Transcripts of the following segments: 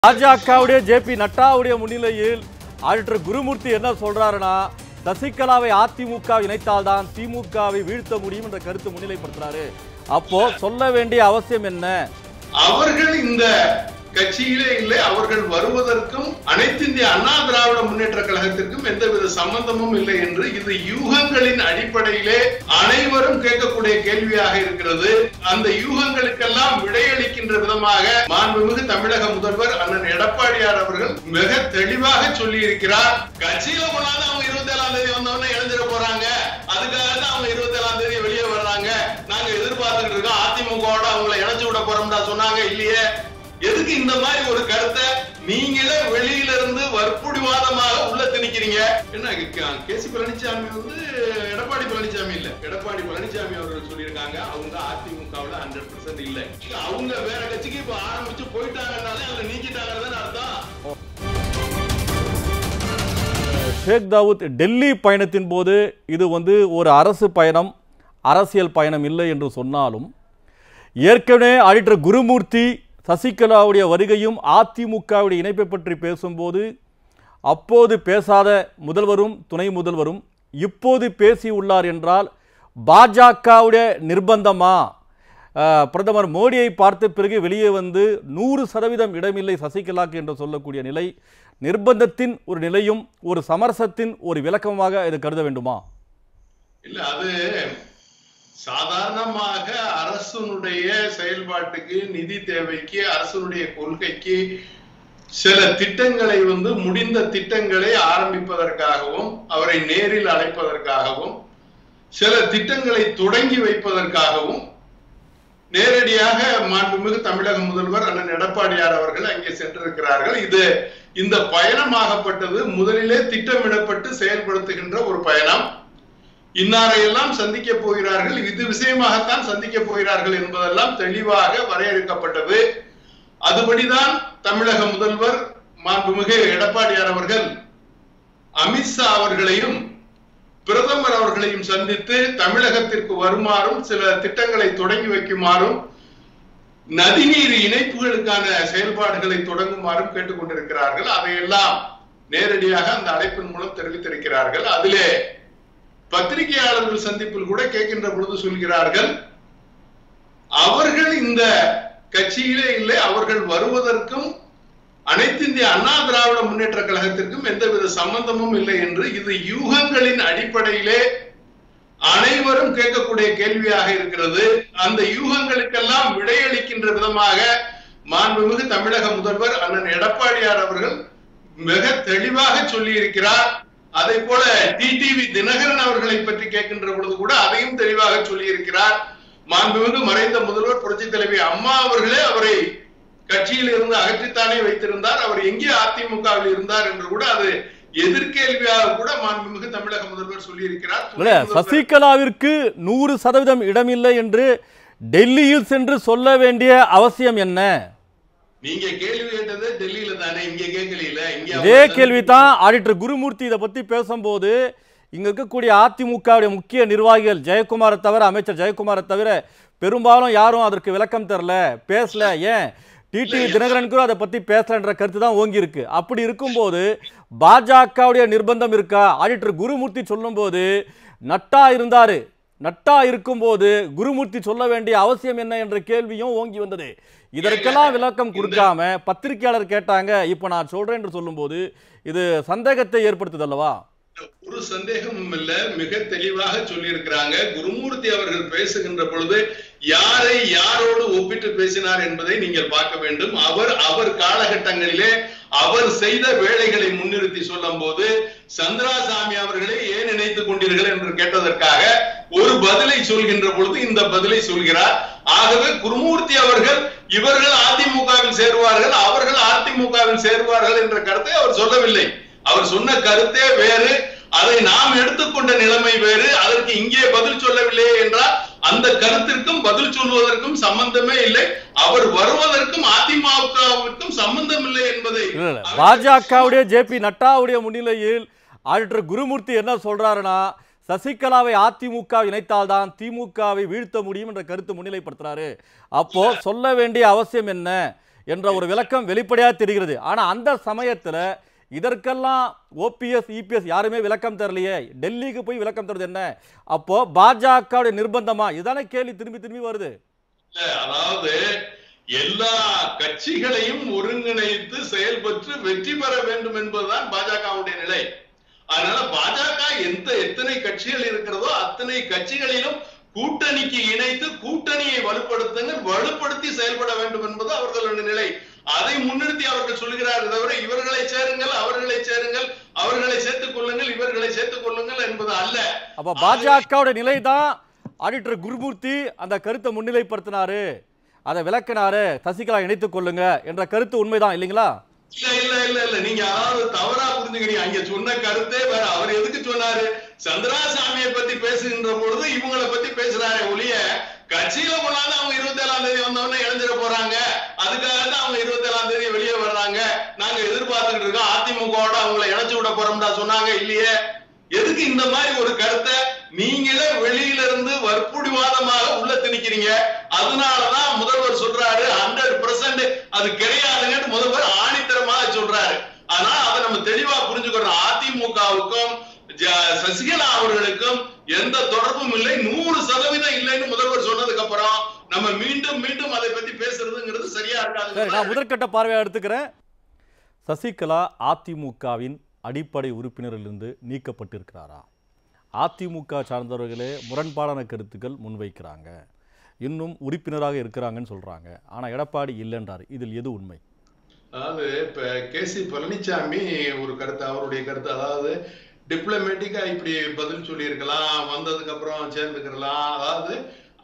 பாஜகவுடைய J P நட்டாவுடைய முன்னிலையில் auditor Gurumurthy என்ன சொல்றாருன்னா சசிகலாவை அதிமுக இணைத்தால்தான் திமுகவை வீழ்த்த முடியும் என்ற கருத்து முன்னிலைப்படுத்துறாரு அப்போ சொல்ல வேண்டிய அவசியம் என்ன அவர்கள் இந்த கட்சியிலே இல்லை அவர்கள் வருவதற்கும் அனைத்து இந்திய அண்ணா திராவிட முன்னேற்ற கழகத்திற்கும் எந்தவித சம்பந்தமும் இல்லை என்று இது யூகங்களின் அடிப்படையிலே அனைவரும் கேட்கக்கூடிய கேள்வியாக இருக்கிறது அந்த யூகங்களுக்கெல்லாம் விடையளிக்கின்ற விதமாக மாண்புமிகு தமிழக முதல்வர் அண்ணன் எடப்பாடியார் அவர்கள் மிக தெளிவாக சொல்லி இருக்கிறார் கட்சியில கொண்டாந்து அவங்க இருபத்தி ஏழாம் தேதி வந்தவொடனே இழந்துட போறாங்க அதுக்காக தான் அவங்க இருபத்தி ஏழாம் தேதி வெளியே வர்றாங்க நாங்க எதிர்பார்த்துக்கிட்டு இருக்கோம் அதிமுகவோட அவங்களை இணைச்சு விட போறோம்டா சொன்னாங்க இல்லையே எதுக்கு இந்த மாதிரி ஒரு கருத்தை நீங்களே வெளியில இருந்து வற்புடிவாதமாக உள்ள திணிக்கிறீங்க என்ன கே சி பழனிசாமி வந்து எடப்பாடி பழனிசாமி இல்ல எடப்பாடி பழனிசாமி அவர்கள் சொல்லியிருக்காங்க அவங்க அதிமுகவுல ஹண்ட்ரட் பர்சன்ட் இல்ல அவங்க வேற கட்சிக்கு இப்ப ஆரம்பிச்சு போயிட்டாங்கனாலே அதுல நீக்கிட்டாங்கன்னு அர்த்தம் ஷேக் தாவூத் டெல்லி பயணத்தின் போது இது வந்து ஒரு அரசு பயணம் அரசியல் பயணம் இல்லை என்று சொன்னாலும் ஏற்கனவே ஆடிட்டர் குருமூர்த்தி சசிகலாவுடைய வருகையும் அதிமுகவுடைய இணைப்பை பற்றி பேசும்போது அப்போது பேசாத முதல்வரும் துணை முதல்வரும் இப்போது பேசியுள்ளார் என்றால் பாஜகவுடைய நிர்பந்தமா அஹ், பிரதமர் மோடியை பார்த்த பிறகு வெளியே வந்து நூறு சதவீதம் இடமில்லை சசிகலாக்கு என்று சொல்லக்கூடிய நிலை நிர்பந்தத்தின் ஒரு நிலையும் ஒரு சமரசத்தின் ஒரு விளக்கமாக இது கருத வேண்டுமா இல்ல அது சாதாரணமாக அரசனுடைய செயல்பாட்டுக்கு நிதி தேவைக்கு அரசனுடைய கொள்கைக்கு சில திட்டங்களை வந்து முடிந்த திட்டங்களை ஆரம்பிப்பதற்காகவும் அவரை நேரில் அழைப்பதற்காகவும் சில திட்டங்களை தொடங்கி வைப்பதற்காகவும் நேரடியாக மாண்புமிகு தமிழக முதல்வர் அண்ணன் எடப்பாடியார் அவர்கள் அங்கே சென்றிருக்கிறார்கள் இது இந்த பயணமாகப்பட்டது முதலிலே திட்டமிடப்பட்டு செயல்படுத்துகின்ற ஒரு பயணம் இன்னாரையெல்லாம் சந்திக்க போகிறார்கள் இது விஷயமாகத்தான் சந்திக்க போகிறார்கள் என்பதெல்லாம் தெளிவாக வரையறுக்கப்பட்டது அதுபடிதான் தமிழக முதல்வர் மாண்புமிகு எடப்பாடியார் அவர்கள் அமித்ஷா அவர்களையும் பிரதமர் அவர்களையும் சந்தித்து தமிழகத்திற்கு வருமாறும் சில திட்டங்களை தொடங்கி வைக்குமாறும் நதிநீர் இணைப்புகளுக்கான செயல்பாடுகளை தொடங்குமாறும் கேட்டுக்கொண்டிருக்கிறார்கள் அதையெல்லாம் நேரடியாக அந்த அழைப்பின் மூலம் தெரிவித்திருக்கிறார்கள் அதிலே பத்திரிகையாளர்கள் சந்திப்பில் கூட கேட்கின்ற பொழுது சொல்கிறார்கள் அவர்கள் இந்த கட்சியிலே இல்லை அவர்கள் வருவதற்கும் அனைத்து இந்திய அண்ணா திராவிட முன்னேற்ற கழகத்திற்கும் எந்தவித சம்பந்தமும் இல்லை என்று இது யூகங்களின் அடிப்படையிலே அனைவரும் கேட்கக்கூடிய கேள்வியாக இருக்கிறது அந்த யூகங்களுக்கெல்லாம் விடையளிக்கின்ற விதமாக மாண்புமிகு தமிழக முதல்வர் அண்ணன் எடப்பாடியார் அவர்கள் மிக தெளிவாக சொல்லி இருக்கிறார் அதை போல டிடிவி தினகரன் அவர்களை பற்றி கேட்கின்ற பொழுது கூட அதையும் தெளிவாக சொல்லி இருக்கிறார் மாண்புமிகு மறைந்த முதல்வர் புரட்சி தலைவி அம்மா அவர்களே அவரை கட்சியில் இருந்து அகற்றித்தானே வைத்திருந்தார் அவர் எங்கே அதிமுகவில் இருந்தார் என்று கூட அது எதிர்கேள்வியாக கூட மாண்புமிகு தமிழக முதல்வர் சொல்லியிருக்கிறார் இல்ல சசிகலாவிற்கு நூறு சதவீதம் இடமில்லை என்று டெல்லியில் சென்று சொல்ல வேண்டிய அவசியம் என்ன நீங்க கேள்வி கேட்டது டெல்லியில தானே இங்க கேட்கல இங்க இதே அவங்க கேள்வி தான் ஆடிட்டர் குருமூர்த்தி இதை பத்தி பேசும்போது இங்க இருக்கக்கூடிய அதிமுகவுடைய முக்கிய நிர்வாகிகள் ஜெயக்குமாரை தவிர அமைச்சர் ஜெயக்குமாரை தவிர பெரும்பாலும் யாரும் அதற்கு விளக்கம் தரல பேசல ஏன் டிடிவி தினகரன் கூட அதை பத்தி பேசலன்ற கருத்து தான் ஓங்கி இருக்கு அப்படி இருக்கும்போது பாஜகவுடைய நிர்பந்தம் இருக்கா ஆடிட்டர் குருமூர்த்தி சொல்லும்போது நட்டா இருந்தாரு நட்டா இருக்கும்போது குருமூர்த்தி சொல்ல வேண்டிய அவசியம் என்ன என்ற கேள்வியும் ஓங்கி வந்தது இதற்கெல்லாம் விளக்கம் கொடுக்காம பத்திரிகையாளர் கேட்டாங்க இப்போ நான் சொல்றேன் என்று சொல்லும்போது இது சந்தேகத்தை ஏற்படுத்துது அல்லவா ஒரு சந்தேகமும் இல்ல மிக தெளிவாக சொல்லியிருக்கிறாங்க குருமூர்த்தி அவர்கள் பேசுகின்ற பொழுது யாரை யாரோடு ஒப்பிட்டு பேசினார் என்பதை நீங்கள் பார்க்க வேண்டும் அவர் அவர் காலகட்டங்களிலே அவர் செய்த வேலைகளை முன்னிறுத்தி சொல்லும் போது சந்திராசாமி அவர்களை ஏன் நினைத்துக் கொண்டீர்கள் என்று கேட்டதற்காக ஒரு பதிலை சொல்கின்ற பொழுது இந்த பதிலை சொல்கிறார் ஆகவே குருமூர்த்தி அவர்கள் இவர்கள் அதிமுகவில் சேருவார்கள் அவர்கள் அதிமுகவில் சேருவார்கள் என்ற கருத்தை அவர் சொல்லவில்லை அவர் சொன்ன கருத்தே வேறு அதை நாம் எடுத்துக்கொண்ட நிலைமை வேறு அதற்கு இங்கே பதில் சொல்லவில்லையே என்றால் அந்த கருத்திற்கும் பதில் சொல்வதற்கும் சம்பந்தமே இல்லை அவர் வருவதற்கும் அதிமுகவிற்கும் சம்பந்தம் இல்லை என்பதை இல்ல இல்ல பாஜகவுடைய ஜே பி நட்டாவுடைய முன்னிலையில் ஆடிட்டர் குருமூர்த்தி என்ன சொல்றாருன்னா சசிகலாவை அதிமுக இணைத்தால்தான் திமுகவை வீழ்த்த முடியும் என்ற கருத்து முன்னிலைப்படுத்துறாரு அப்போ சொல்ல வேண்டிய அவசியம் என்ன என்ற ஒரு விளக்கம் வெளிப்படையாக தெரிகிறது ஆனா அந்த சமயத்துல இதற்கெல்லாம் ஓபிஎஸ் இபிஎஸ் யாருமே விளக்கம் தரலையே டெல்லிக்கு போய் விளக்கம் தருது என்ன அப்போ பாஜகவுடைய நிர்பந்தமா இதுதானே கேள்வி திரும்பி திரும்பி வருது இல்ல, அதாவது எல்லா கட்சிகளையும் ஒருங்கிணைத்து செயல்பட்டு வெற்றி பெற வேண்டும் என்பதுதான் பாஜகவுடைய நிலை அதனால பாஜக எந்த எத்தனை கட்சிகள் இருக்கிறதோ அத்தனை கட்சிகளிலும் கூட்டணிக்கு இணைத்து கூட்டணியை வலுப்படுத்துங்கள் வலுப்படுத்தி செயல்பட வேண்டும் என்பது அவர்களுடைய நிலை அதை முன்னிறுத்தி அவர்கள் சொல்கிறார்கள் தவிர இவர்களை சேருங்கள் அவர்களை சேருங்கள் அவர்களை சேர்த்துக் கொள்ளுங்கள் இவர்களை சேர்த்துக் கொள்ளுங்கள் என்பது அல்ல அப்ப பாஜகவுடைய நிலை தான் ஆடிட்டர் குருமூர்த்தி அந்த கருத்தை முன்னிலைப்படுத்தினாரு அதை விளக்கினாரு சசிகலா இணைத்துக் கொள்ளுங்க என்ற கருத்து உண்மைதான் இல்லைங்களா இல்ல இல்ல இல்ல இல்ல நீங்க அதாவது தவறா புரிஞ்சுக்கிறீங்க அங்க சொன்ன கருத்தே வேற அவர் எதுக்கு சொன்னாரு சந்திராசாமியை பத்தி பேசுகின்ற பொழுது இவங்களை பத்தி பேசுறாரே ஒழிய கட்சியில கொண்டாந்து அவங்க இருபத்தி ஏழாம் தேதி வந்தவொடனே இணைஞ்சிட போறாங்க அதுக்காக தான் அவங்க இருபத்தி ஏழாம் தேதி வெளியே வர்றாங்க நாங்க எதிர்பார்த்துக்கிட்டு இருக்கோம் அதிமுகவோட அவங்களை இணைச்சு விட போறோம்டா சொன்னாங்க இல்லையே எதுக்கு இந்த மாதிரி ஒரு கருத்தை நீங்களே வெளியில இருந்து வற்புடிவாதமாக உள்ள திணிக்கிறீங்க அதனாலதான் முதல்வர் சொல்றாரு ஹண்ட்ரட் பெர்சன்ட் அது கிடையாதுன்னு முதல்வர் ஆணித்தரமாக சொல்றாரு ஆனா அதை நம்ம தெளிவா புரிஞ்சுக்கிறோம் அதிமுகவுக்கும் ஜ- சசிகலா அவர்களுக்கும் எந்த தொடர்பும் இல்லை நூறு சதவீதம் இல்லைன்னு முதல்வர் சொன்னதுக்கு அப்புறம் நம்ம மீண்டும் மீண்டும் அதை பத்தி பேசுறதுங்கிறது சரியா சரி நான் இருக்காது முதற்கட்ட பார்வையாக எடுத்துக்கிறேன் சசிகலா அதிமுகவின் அடிப்படை உறுப்பினரிலிருந்து நீக்கப்பட்டிருக்கிறாரா அதிமுக சார்ந்தவர்களே முரண்பாடான கருத்துக்கள் முன்வைக்கிறாங்க இன்னும் உறுப்பினராக இருக்கிறாங்கன்னு சொல்றாங்க ஆனா எடப்பாடி இல்லைன்றார் இதில் எது உண்மை அதாவது இப்ப கே சி பழனிசாமி ஒரு கருத்து அவருடைய கருத்து அதாவது டிப்ளமேட்டிக்கா இப்படி பதில் சொல்லியிருக்கலாம் வந்ததுக்கு அப்புறம் சேர்ந்துக்கிறலாம் அதாவது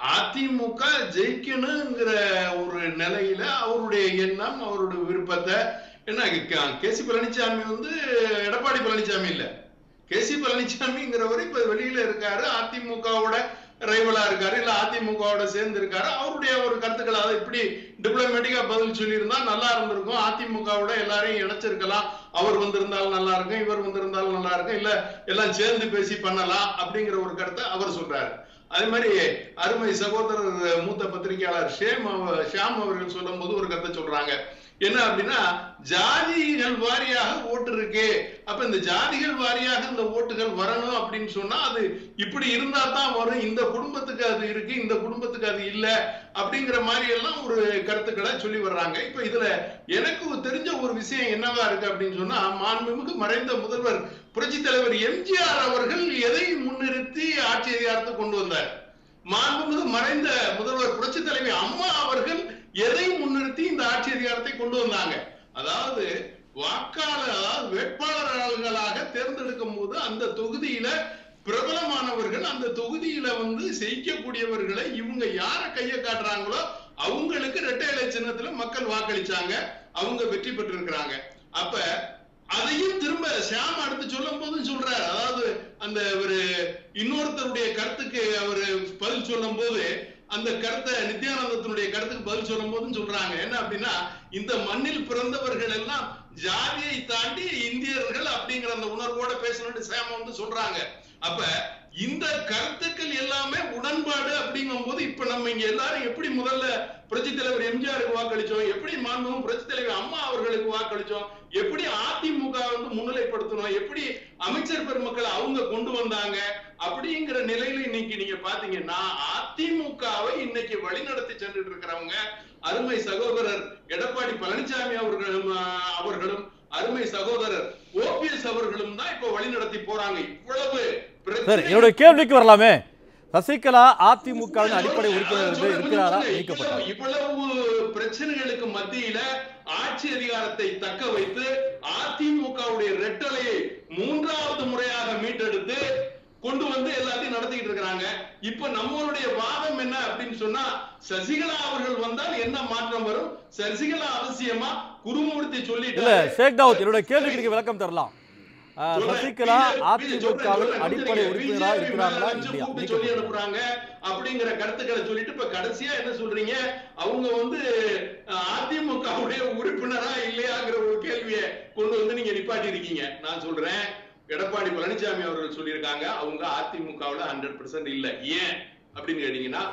அதிமுக ஜெயிக்கணுங்கிற ஒரு நிலையில அவருடைய எண்ணம் அவருடைய விருப்பத்தை என்ன கே சி பழனிசாமி வந்து எடப்பாடி பழனிசாமி இல்ல கே சி பழனிசாமிங்கிறவர் இப்ப வெளியில இருக்காரு அதிமுகவோட ரைவலா இருக்காரு இல்ல அதிமுகவோட சேர்ந்து இருக்காரு அவருடைய ஒரு கருத்துக்கள் அதை இப்படி டிப்ளமேட்டிக்கா பதில் சொல்லியிருந்தா நல்லா இருந்திருக்கும் அதிமுகவோட எல்லாரையும் இணைச்சிருக்கலாம் அவர் வந்திருந்தாலும் நல்லா இருக்கும் இவர் வந்திருந்தாலும் நல்லா இருக்கும் இல்ல எல்லாம் சேர்ந்து பேசி பண்ணலாம் அப்படிங்கிற ஒரு கருத்தை அவர் சொல்றாரு அதே மாதிரி அருமை சகோதரர் மூத்த பத்திரிகையாளர் ஷேம் அவ- ஷியாம் அவர்கள் சொல்லும் போது ஒரு கருத்தை சொல்றாங்க என்ன அப்படின்னா ஜாதிகள் வாரியாக ஓட்டு இருக்கு அப்ப இந்த ஜாதிகள் வாரியாக இந்த ஓட்டுகள் வரணும் அப்படின்னு சொன்னா அது இப்படி இருந்தா தான் வரும் இந்த குடும்பத்துக்கு அது இருக்கு இந்த குடும்பத்துக்கு அது இல்ல அப்படிங்கிற மாதிரி எல்லாம் ஒரு கருத்துக்களை சொல்லி வர்றாங்க இப்ப இதுல எனக்கு தெரிஞ்ச ஒரு விஷயம் என்னவா இருக்கு அப்படின்னு சொன்னா மாண்புமிகு மறைந்த முதல்வர் புரட்சி தலைவர் எம்ஜிஆர் அவர்கள் எதை முன்னிறுத்தி ஆட்சி அதிகாரத்தை கொண்டு வந்தார் மாண்புமிகு மறைந்த முதல்வர் புரட்சி தலைவி அம்மா அவர்கள் எதை முன்னிறுத்தி இந்த ஆட்சி அதிகாரத்தை கொண்டு வந்தாங்க அதாவது வாக்காளர் அதாவது வேட்பாளர்களாக தேர்ந்தெடுக்கும் போது அந்த தொகுதியில பிரபலமானவர்கள் அந்த தொகுதியில வந்து செய்யக்கூடியவர்களை இவங்க யார கைய காட்டுறாங்களோ அவங்களுக்கு இரட்டை இலை சின்னத்துல மக்கள் வாக்களிச்சாங்க அவங்க வெற்றி பெற்றிருக்கிறாங்க அப்ப அதையும் திரும்ப ஷியாம் அடுத்து சொல்லும் போதும் சொல்றாரு அதாவது அந்த ஒரு இன்னொருத்தருடைய கருத்துக்கு அவர் பதில் சொல்லும் போது அந்த கருத்தை நித்யானந்தத்தினுடைய கருத்துக்கு பதில் சொல்லும் போதும் சொல்றாங்க என்ன அப்படின்னா இந்த மண்ணில் பிறந்தவர்கள் எல்லாம் ஜாதியை தாண்டி இந்தியர்கள் அப்படிங்கிற அந்த உணர்வோட பேசணும்னு சேம வந்து சொல்றாங்க அப்ப இந்த கருத்துக்கள் எல்லாமே உடன்பாடு அப்படிங்கும் போது இப்ப நம்ம இங்க எல்லாரும் எப்படி முதல்ல புரட்சி தலைவர் எம்ஜிஆருக்கு வாக்களிச்சோம் எப்படி மாண்பும் புரட்சி தலைவர் அம்மா அவர்களுக்கு வாக்களிச்சோம் எப்படி அதிமுக வந்து முன்னிலைப்படுத்தணும் எப்படி அமைச்சர் பெருமக்களை அவங்க கொண்டு வந்தாங்க அப்படிங்கிற நிலையில இன்னைக்கு நீங்க பாத்தீங்கன்னா அதிமுகவை இன்னைக்கு வழிநடத்தி சென்றுட்டு இருக்கிறவங்க அருமை சகோதரர் எடப்பாடி பழனிசாமி அவர்களும் ஆஹ், அவர்களும் அருமை சகோதரர் ஓபிஎஸ் அவர்களும் தான் இப்ப வழிநடத்தி போறாங்க இவ்வளவு சரி பிரச்சனை என்னுடைய கேள்விக்கு வரலாமே சசிகலா அதிமுகவின் அடிப்படை உறுப்பினர் இருந்து இருக்கிறாரா நீக்கப்பட்டார் இவ்வளவு பிரச்சனைகளுக்கு மத்தியில ஆட்சி அதிகாரத்தை தக்க வைத்து அதிமுகவுடைய ரெட்டலையை மூன்றாவது முறையாக மீட்டெடுத்து கொண்டு வந்து எல்லாத்தையும் நடத்திக்கிட்டு இருக்கிறாங்க இப்ப நம்மளுடைய வாதம் என்ன அப்படின்னு சொன்னா சசிகலா அவர்கள் வந்தால் என்ன மாற்றம் வரும் சசிகலா அவசியமா குருமூர்த்தி இல்ல சொல்லிட்டு ஷேக் தாவூத் என்னுடைய கேள்விக்கு நீங்க விளக்கம் தரலாம் ஆஹ், சொல்றேன். சசிகலா BJP அதிமுகவில் சொல்றேன், அடிப்படை சொல்றேன். உறுப்பினரா BJP இருக்கிறாங்களா மேல வச்சு இல்லையா கூப்பிட்டு சொல்லி நீக்கப்பட்டார். அனுப்புறாங்க அப்படிங்கிற கருத்துக்களை சொல்லிட்டு இப்ப கடைசியா என்ன சொல்றீங்க அவங்க வந்து அஹ், அதிமுகவுடைய உறுப்பினரா இல்லையாங்கிற ஒரு கேள்வியை கொண்டு வந்து நீங்க நிப்பாட்டி இருக்கீங்க நான் சொல்றேன் எடப்பாடி பழனிசாமி அவர்கள் சொல்லியிருக்காங்க அவங்க அதிமுகவுல ஹண்ட்ரட் இல்ல ஏன் அப்படின்னு கேட்டீங்கன்னா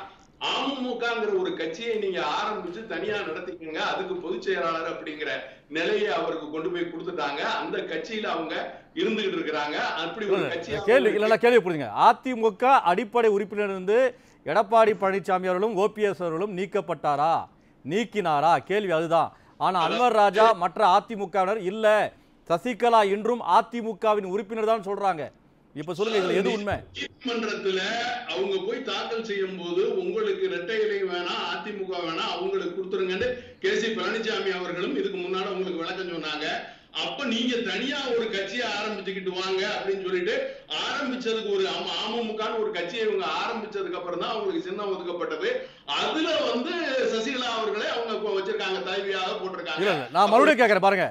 அமமுகங்கிற ஒரு கட்சியை நீங்க ஆரம்பிச்சு தனியா நடத்திக்கங்க அதுக்கு பொதுச் செயலாளர் அப்படிங்கிற நிலையை அவருக்கு கொண்டு போய் கொடுத்துட்டாங்க அந்த கட்சியில அவங்க இருந்துகிட்டு இருக்கிறாங்க அப்படி ஒரு கட்சி கேள்வி இல்லைன்னா கேள்வி புரியுங்க அதிமுக அடிப்படை உறுப்பினர் இருந்து எடப்பாடி பழனிசாமி அவர்களும் ஓபிஎஸ் அவர்களும் நீக்கப்பட்டாரா நீக்கினாரா கேள்வி அதுதான் ஆனா அன்வர் ராஜா மற்ற அதிமுகவினர் இல்ல சசிகலா இன்றும் அதிமுகவின் உறுப்பினர் தான் சொல்றாங்க இப்ப சொல்லுங்க இதுல எது உண்மை நீதிமன்றத்துல அவங்க போய் தாக்கல் செய்யும் போது உங்களுக்கு இரட்டை இலை வேணாம் அதிமுக வேணாம் அவங்களுக்கு கொடுத்துருங்கன்னு கே சி பழனிசாமி அவர்களும் இதுக்கு முன்னாடி உங்களுக்கு விளக்கம் சொன்னாங்க அப்ப நீங்க தனியா ஒரு கட்சியை ஆரம்பிச்சுக்கிட்டு வாங்க அப்படின்னு சொல்லிட்டு ஆரம்பிச்சதுக்கு ஒரு அம- அமமுகன்னு ஒரு கட்சியை இவங்க ஆரம்பிச்சதுக்கு அப்புறம் தான் அவங்களுக்கு சின்னம் ஒதுக்கப்பட்டது அதுல வந்து சசிகலா அவர்களே அவங்க கொ- வச்சிருக்காங்க தலைவியாக இல்ல போட்டிருக்காங்க இல்ல நான் மறுபடியும் கேட்கறேன் பாருங்க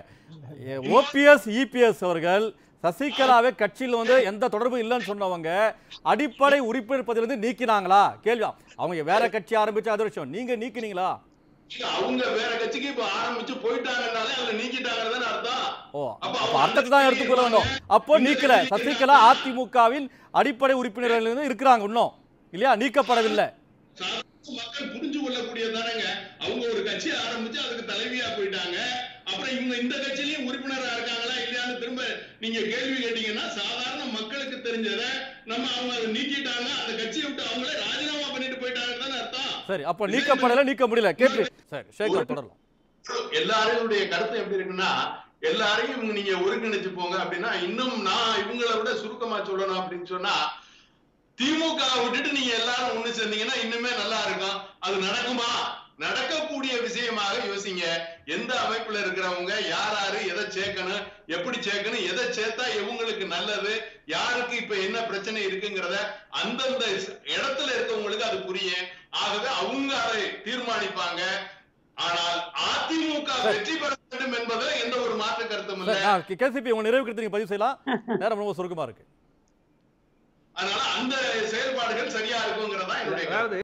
ஓபிஎஸ் இபிஎஸ் அவர்கள் சசிகலாவை கட்சியில் வந்து எந்த தொடர்பும் இல்லைன்னு சொன்னவங்க அடிப்படை உறுப்பினர் பதவியிலிருந்து நீக்கினாங்களா கேள்வி அவங்க வேற கட்சி ஆரம்பிச்ச அது விஷயம் நீங்க நீக்கினீங்களா அவங்க வேற கட்சிக்கு இப்ப ஆரம்பிச்சு போயிட்டாங்கனாலே அதுல நீக்கிட்டாங்கன்னு அர்த்தம் ஓ அப்ப அப்ப அவங்க அர்த்தத்தை தான் எடுத்துக்கொள்ள வேண்டும் அப்போ நீக்கல சசிகலா அதிமுகவின் அடிப்படை உறுப்பினர்கள் இருந்து இருக்கிறாங்க இன்னும் இல்லையா நீக்கப்படவில்லை சாதாரண மக்கள் புரிஞ்சு கொள்ளக்கூடியதானங்க அவங்க ஒரு கட்சி ஆரம்பிச்சு அதுக்கு தலைவியா போயிட்டாங்க அப்புறம் இவங்க இந்த கட்சியிலயும் உறுப்பினரா இருக்காங்களா இல்லையான்னு திரும்ப நீங்க கேள்வி கேட்டீங்கன்னா சாதாரண மக்களுக்கு தெரிஞ்சதை நம்ம அவங்க அதை நீக்கிட்டாங்க அந்த கட்சியை விட்டு அவங்களே ராஜினாமா பண்ணிட்டு போயிட்டாங்கன்னு தானே அர்த்தம் சரி அப்போ நீக்கப்படல நீக்க முடியல கேட்டு சரி சேகர் தொடரலாம் எல்லாரையுடைய கருத்து எப்படி இருக்குன்னா எல்லாரையும் இவங்க நீங்க ஒருங்கிணைச்சு போங்க அப்படின்னா இன்னும் நான் இவங்களை விட சுருக்கமா சொல்லணும் அப்படின்னு சொன்னா திமுக விட்டுட்டு நீங்க எல்லாரும் ஒண்ணு சேர்ந்தீங்கன்னா இன்னுமே நல்லா இருக்கும் அது நடக்குமா நடக்கக்கூடிய விஷயமாக யோசிங்க எந்த அமைப்புல இருக்கிறவங்க யார் யாரு எதை சேர்க்கணும் எப்படி சேர்க்கணும் எதை சேர்த்தா இவங்களுக்கு நல்லது யாருக்கு இப்ப என்ன பிரச்சனை இருக்குங்கிறத அந்தந்த இடத்துல இருக்கவங்களுக்கு அது புரியும் ஆகவே அவங்க அதை தீர்மானிப்பாங்க ஆனால் அதிமுக வெற்றி பெற வேண்டும் என்பதுல எந்த ஒரு மாற்று கருத்தும் இல்லை சரி, நான் கேசிபி உங்க நிறைவு கருத்து நீங்க பதிவு செய்யலாம் நேரம் ரொம்ப சுருக்கமா இருக்கு அதனால அந்த செயல்பாடுகள் சரியா இருக்குங்கிறதா என்னுடைய கருத்து. அதாவது